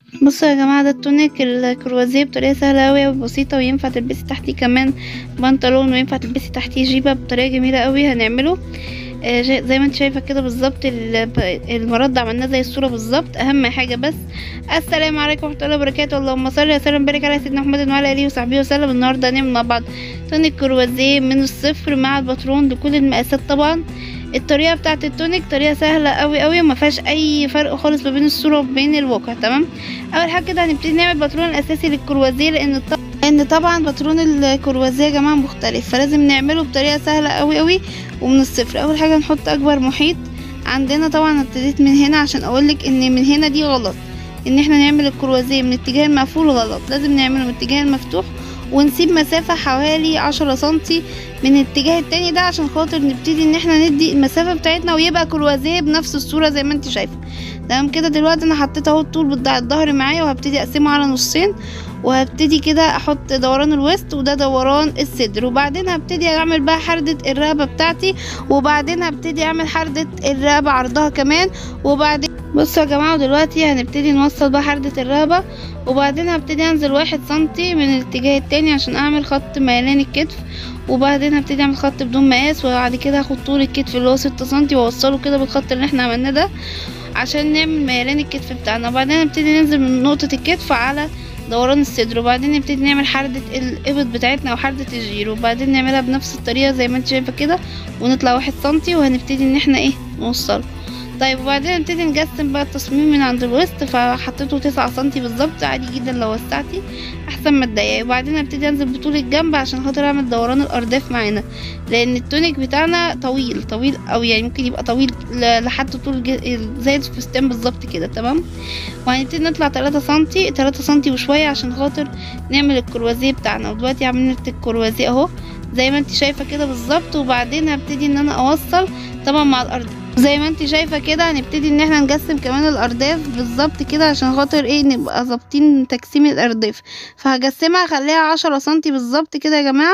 بصوا يا جماعة ده التونيك الكروازيه بطريقة سهلة أوي وبسيطة وينفع تلبسي تحتيه كمان بنطلون وينفع تلبسي تحتيه جيبة بطريقة جميلة أوي هنعمله آه، جا- زي ما انت شايفة كده بالظبط ال- المرد عملناه زي الصورة بالظبط أهم حاجة بس السلام عليكم ورحمة الله وبركاته اللهم صل وسلم وبارك على سيدنا محمد وعلى آله وصحبه وسلم النهاردة هنعمل مع بعض تونيك كروازيه من الصفر مع الباترون لكل المقاسات طبعا الطريقه بتاعه التونيك طريقه سهله قوي قوي وما فيهاش اي فرق خالص ما بين الصوره وبين الواقع تمام اول حاجه كده هنبتدي نعمل الباترون الاساسي للكروازيه لان الط... لان طبعا باترون الكروازيه يا جماعه مختلف فلازم نعمله بطريقه سهله قوي قوي ومن الصفر اول حاجه نحط اكبر محيط عندنا طبعا ابتديت من هنا عشان اقولك ان من هنا دي غلط ان احنا نعمل الكروازيه من الاتجاه المقفول غلط لازم نعمله من الاتجاه المفتوح ونسيب مسافة حوالي عشرة سنتي من الاتجاه التاني ده عشان خاطر نبتدي ان احنا ندي المسافة بتاعتنا ويبقى كروازيه بنفس الصورة زي ما انت شايفة تمام كده دلوقتي انا حطيت اهو الطول بتاع الظهر معايا وهبتدي اقسمه على نصين وهبتدي كده احط دوران الوسط وده دوران الصدر وبعدين هبتدي اعمل بقى حردة الرقبة بتاعتي وبعدين هبتدي اعمل حردة الرقبة عرضها كمان وبعدين بصوا يا جماعة دلوقتي هنبتدي نوصل بقى حردة الرقبة وبعدين هبتدي انزل واحد سنتي من الاتجاه التاني عشان اعمل خط ميلان الكتف وبعدين هبتدي اعمل خط بدون مقاس وبعد كده هاخد طول الكتف اللي هو ستة سنتي واوصله كده بالخط اللي احنا عملناه ده عشان نعمل ميلان الكتف بتاعنا وبعدين نبتدي ننزل من نقطة الكتف على دوران الصدر وبعدين نبتدي نعمل حردة الإبط بتاعتنا أو حردة الجير وبعدين نعملها بنفس الطريقة زي ما انت شايفة كده ونطلع واحد سنتي وهنبتدي ان احنا ايه نوصله طيب وبعدين نبتدي نقسم بقى التصميم من عند الوسط فحطيته تسعة سنتي بالظبط عادي جدا لو وسعتي احسن ما تضيقي وبعدين هبتدي انزل بطول الجنب عشان خاطر اعمل دوران الارداف معانا لان التونيك بتاعنا طويل طويل او يعني ممكن يبقى طويل ل- لحد طول الج- زي الفستان بالظبط كده تمام وهنبتدي نطلع تلاتة سنتي تلاتة سنتي وشوية عشان خاطر نعمل الكروازيه بتاعنا ودلوقتي عملت الكروازيه اهو زي ما انت شايفة كده بالظبط وبعدين هبتدي ان انا اوصل طبعا مع الارض زي ما انت شايفه كده هنبتدي ان احنا نقسم كمان الارداف بالظبط كده عشان خاطر ايه نبقى ظابطين تقسيم الارداف فهقسمها اخليها عشرة سنتي بالظبط كده يا جماعه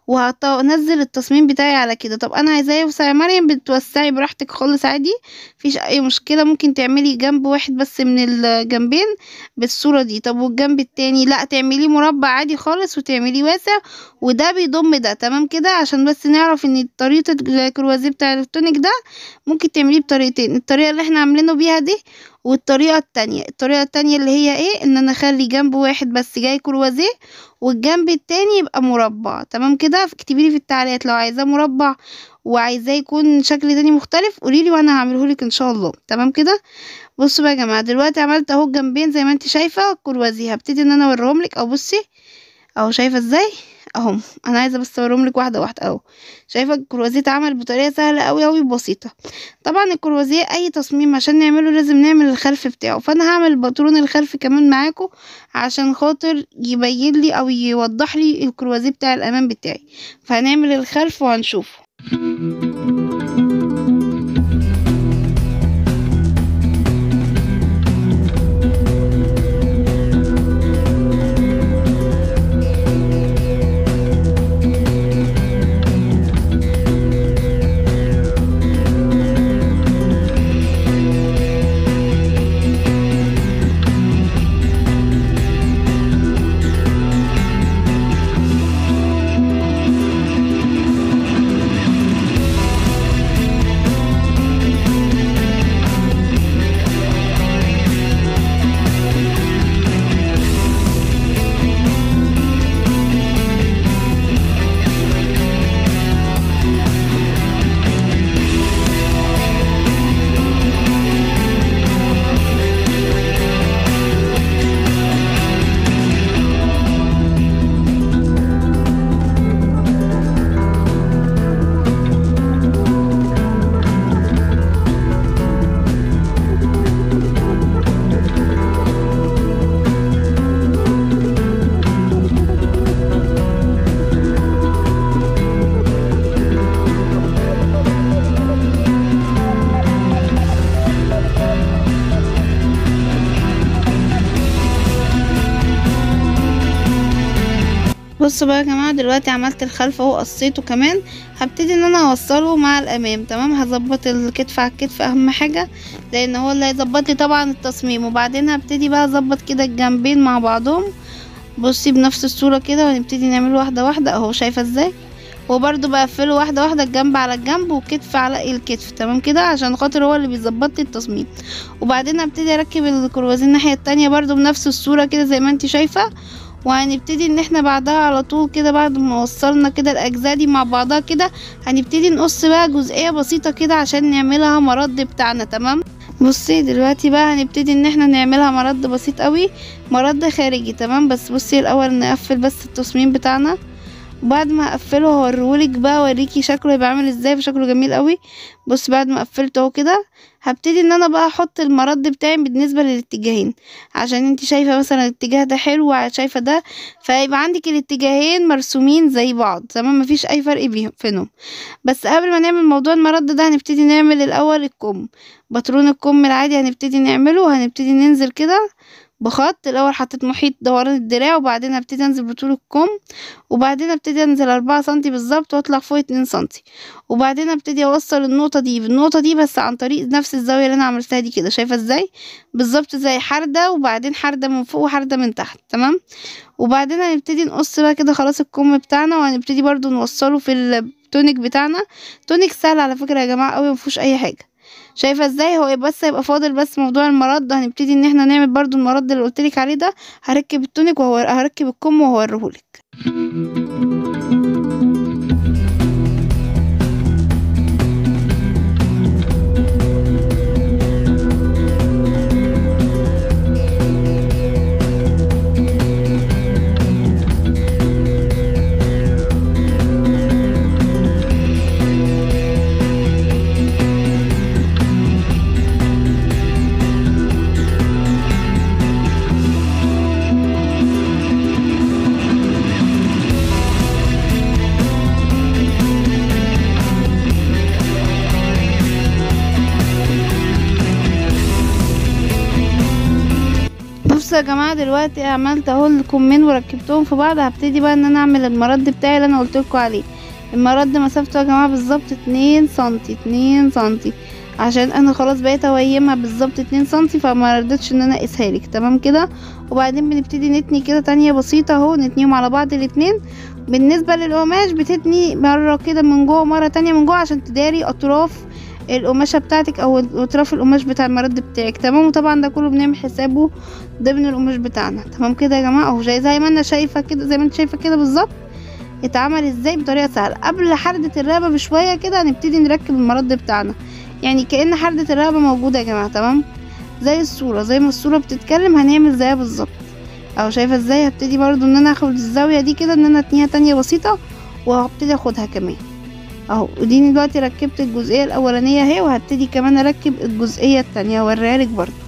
وهنزل التصميم بتاعي على كده طب انا عايزاه يوسع يا مريم بتوسعي براحتك خالص عادي مفيش اي مشكله ممكن تعملي جنب واحد بس من الجنبين بالصوره دي طب والجنب التاني لا تعمليه مربع عادي خالص وتعمليه واسع وده بيضم ده تمام كده عشان بس نعرف ان طريقه الكروازيه بتاع التونيك ده ممكن تعمليه بطريقتين الطريقه اللي احنا عاملينه بيها دي والطريقه التانية الطريقه التانية اللي هي ايه ان انا اخلي جنب واحد بس جاي كروازيه والجنب التاني يبقى مربع تمام كده اكتبي لي في التعليقات لو عايزاه مربع وعايزاه يكون شكل تاني مختلف قوليلي وانا هعمله لك ان شاء الله تمام كده بصوا بقى يا جماعه دلوقتي عملت اهو الجنبين زي ما انت شايفه الكروازيه هبتدي ان انا اوريهم لك او بصي اهو شايفه ازاي اهو انا عايزه بس اوريهم لك واحده واحده اهو شايفه الكروازيه اتعمل بطريقه سهله قوي قوي بسيطه طبعا الكروازيه اي تصميم عشان نعمله لازم نعمل الخلف بتاعه فانا هعمل باترون الخلف كمان معاكم عشان خاطر يبين لي او يوضح لي الكروازيه بتاع الامام بتاعي فهنعمل الخلف وهنشوفه بصوا بقى يا جماعه دلوقتي عملت الخلف اهو قصيته كمان هبتدي ان انا اوصله مع الامام تمام هظبط الكتف على الكتف اهم حاجه لان هو اللي هيظبط لي طبعا التصميم وبعدين هبتدي بقى اظبط كده الجنبين مع بعضهم بصي بنفس الصوره كده ونبتدي نعمل واحده واحده اهو شايفه ازاي وبرده بقفله واحده واحده الجنب على الجنب وكتف على الكتف تمام كده عشان خاطر هو اللي بيظبط لي التصميم وبعدين هبتدي اركب الكروازين الناحيه التانية برده بنفس الصوره كده زي ما انت شايفه وهنبتدي ان احنا بعدها على طول كده بعد ما وصلنا كده الاجزاء دي مع بعضها كده هنبتدي نقص بقى جزئيه بسيطه كده عشان نعملها مرد بتاعنا تمام بصي دلوقتي بقى هنبتدي ان احنا نعملها مرد بسيط قوي مرد خارجي تمام بس بصي الاول نقفل بس التصميم بتاعنا وبعد ما اقفله هوريهولك بقى اوريكي شكله هيبقى عامل ازاي فشكله جميل قوي بص بعد ما قفلته اهو كده هبتدي ان انا بقى احط المرد بتاعي بالنسبه للاتجاهين عشان انت شايفه مثلا الاتجاه ده حلو شايفه ده فيبقى عندك الاتجاهين مرسومين زي بعض تمام مفيش اي فرق بيهم بينهم بس قبل ما نعمل موضوع المرد ده هنبتدي نعمل الاول الكم باترون الكم العادي هنبتدي نعمله وهنبتدي ننزل كده بخط الاول حطيت محيط دوران الدراع وبعدين هبتدي انزل بطول الكم وبعدين ابتدي انزل اربعة سنتي بالظبط واطلع فوق اتنين سنتي وبعدين ابتدي اوصل النقطة دي بالنقطة دي بس عن طريق نفس الزاوية اللي انا عملتها دي كده شايفة ازاي بالظبط زي حردة وبعدين حردة من فوق وحردة من تحت تمام وبعدين هنبتدي نقص بقى كده خلاص الكم بتاعنا وهنبتدي برضو نوصله في التونيك بتاعنا تونيك سهل على فكرة يا جماعة قوي مفيهوش اي حاجة شايفه ازاي هو بس هيبقى فاضل بس موضوع المرد هنبتدي ان احنا نعمل برضو المرد اللي قلتلك عليه ده هركب التونيك وهو هركب الكم وهوريهولك بصوا يا جماعه دلوقتي عملت اهو الكمين وركبتهم في بعض هبتدي بقى ان انا اعمل المرد بتاعي اللي انا قلتلكوا عليه المرد مسافته يا جماعه بالظبط اتنين سنتي اتنين سنتي عشان انا خلاص بقيت اويمها بالظبط اتنين سنتي فما رضيتش ان انا اقيسها لك تمام كده وبعدين بنبتدي نتني كده تانية بسيطه اهو نتنيهم على بعض الاتنين بالنسبه للقماش بتتني مره كده من جوه مره تانية من جوه عشان تداري اطراف القماشه بتاعتك او اطراف القماش بتاع المرد بتاعك تمام وطبعا ده كله بنعمل حسابه ضمن القماش بتاعنا تمام كده يا جماعه اهو زي زي ما انا شايفه كده زي ما انت شايفه كده بالظبط اتعمل ازاي بطريقه سهله قبل حردة الرقبه بشويه كده هنبتدي نركب المرد بتاعنا يعني كأن حردة الرقبه موجوده يا جماعه تمام زي الصوره زي ما الصوره بتتكلم هنعمل زيها بالظبط اهو شايفه ازاي هبتدي برضو ان انا اخد الزاويه دي كده ان انا اتنيها تانية بسيطه وهبتدي اخدها كمان اهو وديني دلوقتي ركبت الجزئيه الاولانيه اهي وهبتدي كمان اركب الجزئيه التانية اوريها لك برضو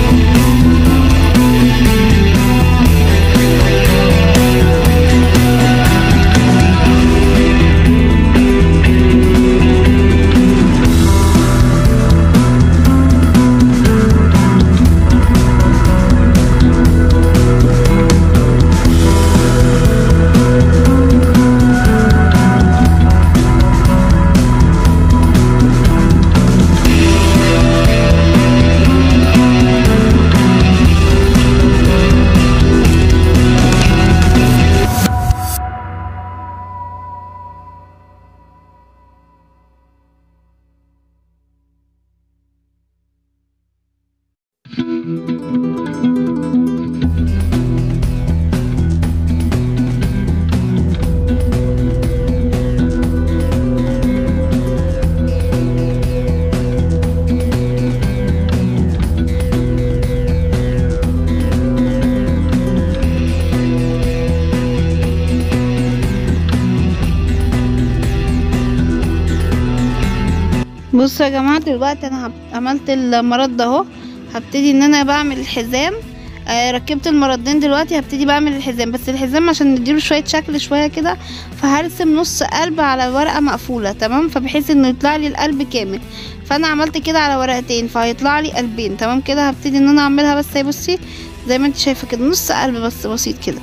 بصوا يا جماعه دلوقتي انا هب- عملت المرد ده اهو هبتدي ان انا بعمل الحزام آه ركبت المردين دلوقتي هبتدي بعمل الحزام بس الحزام عشان نديله شويه شكل شويه كده فهرسم نص قلب على ورقه مقفوله تمام فبحيث انه يطلع لي القلب كامل فانا عملت كده على ورقتين فهيطلع لي قلبين تمام كده هبتدي ان انا اعملها بس اهي بصي زي ما انت شايفه كده نص قلب بس بسيط كده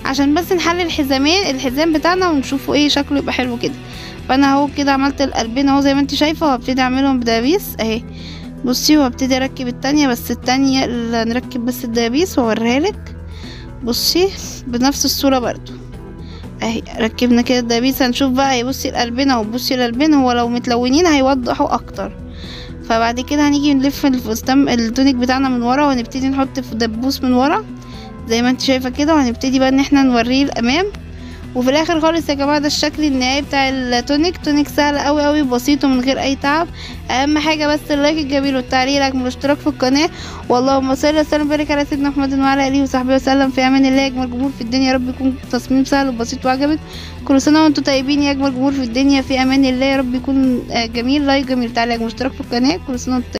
عشان بس نحلل الحزامين الحزام بتاعنا ونشوفه ايه شكله يبقى حلو كده فانا اهو كده عملت القلبين اهو زي ما انت شايفه وهبتدي اعملهم بدبابيس اهي بصي وهبتدي اركب التانية بس التانية اللي نركب بس الدبابيس واوريها لك بصي بنفس الصورة برضو اهي ركبنا كده الدبابيس هنشوف بقى اهي بصي القلبين اهو بصي القلبين هو لو متلونين هيوضحوا اكتر فبعد كده هنيجي نلف الفستان التونيك بتاعنا من ورا وهنبتدي نحط في دبوس من ورا زي ما انت شايفه كده وهنبتدي بقى ان احنا نوريه الامام وفي الاخر خالص يا جماعه ده الشكل النهائي بتاع التونيك تونيك سهل قوي قوي بسيط ومن غير اي تعب اهم حاجه بس اللايك الجميل والتعليق الاجمل والاشتراك في القناه واللهم صل وسلم وبارك على سيدنا محمد وعلى اله وصحبه وسلم في امان الله يا اجمل جمهور في الدنيا يا رب يكون تصميم سهل وبسيط وعجبك كل سنه وانتم طيبين يا اجمل جمهور في الدنيا في امان الله يا رب يكون آه، جميل لايك جميل تعليق اجمل اشتراك في القناه كل سنه وانتم